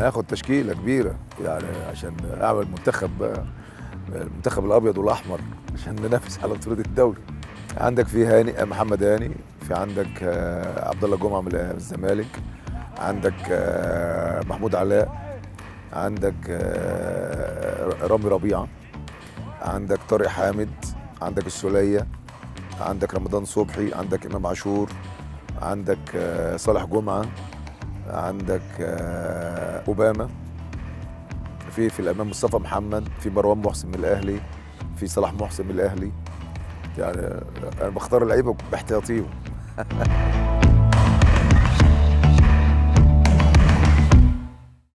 اخد تشكيله كبيره يعني عشان اعمل منتخب المنتخب الابيض والاحمر عشان ننافس على بطوله الدوري عندك في هاني محمد هاني في عندك آه، عبد الله جمعه من الزمالك عندك آه، محمود علاء عندك آه، رامي ربيعه عندك طارق حامد عندك السوليه عندك رمضان صبحي عندك امام عاشور عندك آه، صالح جمعه عندك آه، اوباما في في الامام مصطفى محمد في مروان محسن من الاهلي في صلاح محسن من الاهلي يعني انا بختار اللعيبه باحتياطيهم